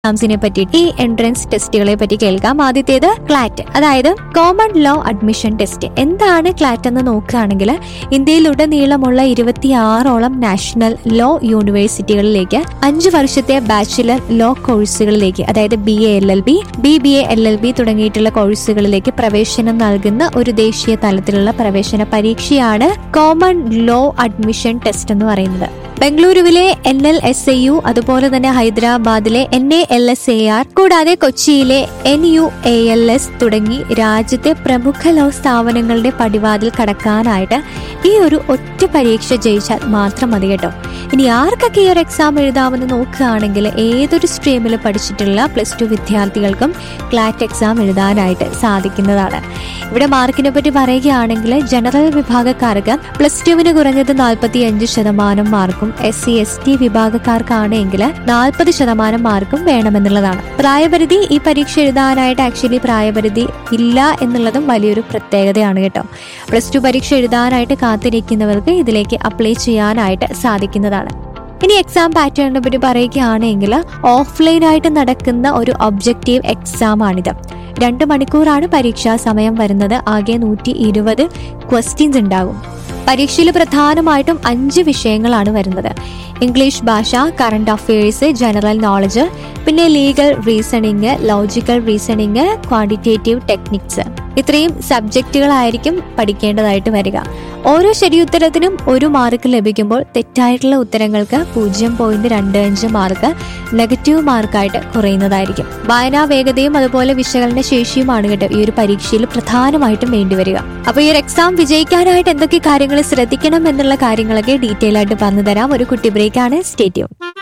എക്സാംസിനെ പറ്റി ഈ എൻട്രൻസ് ടെസ്റ്റുകളെ പറ്റി കേൾക്കാം ആദ്യത്തേത് ക്ലാറ്റ് അതായത് കോമൺ ലോ അഡ്മിഷൻ ടെസ്റ്റ് എന്താണ് ക്ലാറ്റ് എന്ന് നോക്കുകയാണെങ്കിൽ ഇന്ത്യയിലുടനീളമുള്ള ഇരുപത്തിയാറോളം നാഷണൽ ലോ യൂണിവേഴ്സിറ്റികളിലേക്ക് അഞ്ചു വർഷത്തെ ബാച്ചുലർ ലോ കോഴ്സുകളിലേക്ക് അതായത് B A L L B B B A L L B തുടങ്ങിയിട്ടുള്ള കോഴ്സുകളിലേക്ക് പ്രവേശനം നൽകുന്ന ഒരു ദേശീയ തലത്തിലുള്ള പ്രവേശന പരീക്ഷയാണ് കോമൺ ലോ അഡ്മിഷൻ ടെസ്റ്റ് എന്ന് പറയുന്നത് ബംഗളൂരുവിലെ N L S A U അതുപോലെ തന്നെ ഹൈദരാബാദിലെ N A L S A R കൂടാതെ കൊച്ചിയിലെ N U A L S തുടങ്ങി രാജ്യത്തെ പ്രമുഖ ലോ സ്ഥാപനങ്ങളുടെ പടിവാതിൽ കടക്കാനായിട്ട് ഈ ഒരു ഒറ്റ പരീക്ഷ ജയിച്ചാൽ മാത്രം മതി കേട്ടോ ഇനി ആർക്കൊക്കെ ഈ ഒരു എക്സാം എഴുതാമെന്ന് നോക്കുകയാണെങ്കിൽ ഏതൊരു സ്ട്രീമിൽ പഠിച്ചിട്ടുള്ള പ്ലസ് ടു വിദ്യാർത്ഥികൾക്കും ക്ലാറ്റ് എക്സാം എഴുതാനായിട്ട് സാധിക്കുന്നതാണ് ഇവിടെ മാർക്കിനെ പറ്റി പറയുകയാണെങ്കിൽ ജനറൽ വിഭാഗക്കാർക്ക് പ്ലസ് ടുവിന് കുറഞ്ഞത് നാൽപ്പത്തി അഞ്ച് ശതമാനം മാർക്കും എസ് സി എസ് ടി വിഭാഗക്കാർക്കാണെങ്കിൽ നാൽപ്പത് ശതമാനം മാർക്കും വേണമെന്നുള്ളതാണ് പ്രായപരിധി ഈ പരീക്ഷ എഴുതാനായിട്ട് ആക്ച്വലി പ്രായപരിധി ഇല്ല എന്നുള്ളതും വലിയൊരു പ്രത്യേകതയാണ് കേട്ടോ പ്ലസ് ടു പരീക്ഷ എഴുതാനായിട്ട് കാത്തിരിക്കുന്നവർക്ക് ഇതിലേക്ക് അപ്ലൈ ചെയ്യാനായിട്ട് സാധിക്കുന്നതാണ് ഇനി എക്സാം പാറ്റേണിനെ പറ്റി പറയുകയാണെങ്കിൽ ഓഫ്ലൈൻ ആയിട്ട് നടക്കുന്ന ഒരു ഒബ്ജക്റ്റീവ് എക്സാം ആണിത് രണ്ട് മണിക്കൂറാണ് പരീക്ഷാ സമയം വരുന്നത് ആകെ നൂറ്റി ഇരുപത് ക്വസ്റ്റ്യൻസ് ഉണ്ടാകും പരീക്ഷയിൽ പ്രധാനമായിട്ടും അഞ്ച് വിഷയങ്ങളാണ് വരുന്നത് ഇംഗ്ലീഷ് ഭാഷ കറണ്ട് അഫയേഴ്സ് ജനറൽ നോളജ് പിന്നെ legal reasoning logical reasoning quantitative techniques ഇത്രയും സബ്ജക്റ്റുകളായിരിക്കും പഠിക്കേണ്ടതായിട്ട് വരിക ഓരോ ശരിയുത്തരത്തിനും ഒരു മാർക്ക് ലഭിക്കുമ്പോൾ തെറ്റായിട്ടുള്ള ഉത്തരങ്ങൾക്ക് പൂജ്യം പോയിന്റ് രണ്ട് അഞ്ച് മാർക്ക് നെഗറ്റീവ് മാർക്കായിട്ട് കുറയുന്നതായിരിക്കും വായനാ വേഗതയും അതുപോലെ വിശകലന ശേഷിയുമാണ് കേട്ടോ ഈ ഒരു പരീക്ഷയിൽ പ്രധാനമായിട്ടും വേണ്ടിവരിക അപ്പൊ ഈ ഒരു എക്സാം വിജയിക്കാനായിട്ട് എന്തൊക്കെ കാര്യങ്ങൾ ശ്രദ്ധിക്കണം എന്നുള്ള കാര്യങ്ങളൊക്കെ ഡീറ്റെയിൽ ആയിട്ട് പറഞ്ഞു തരാം ഒരു കുട്ടി ബ്രേക്കാണ് സ്റ്റേറ്റ്യൂൺ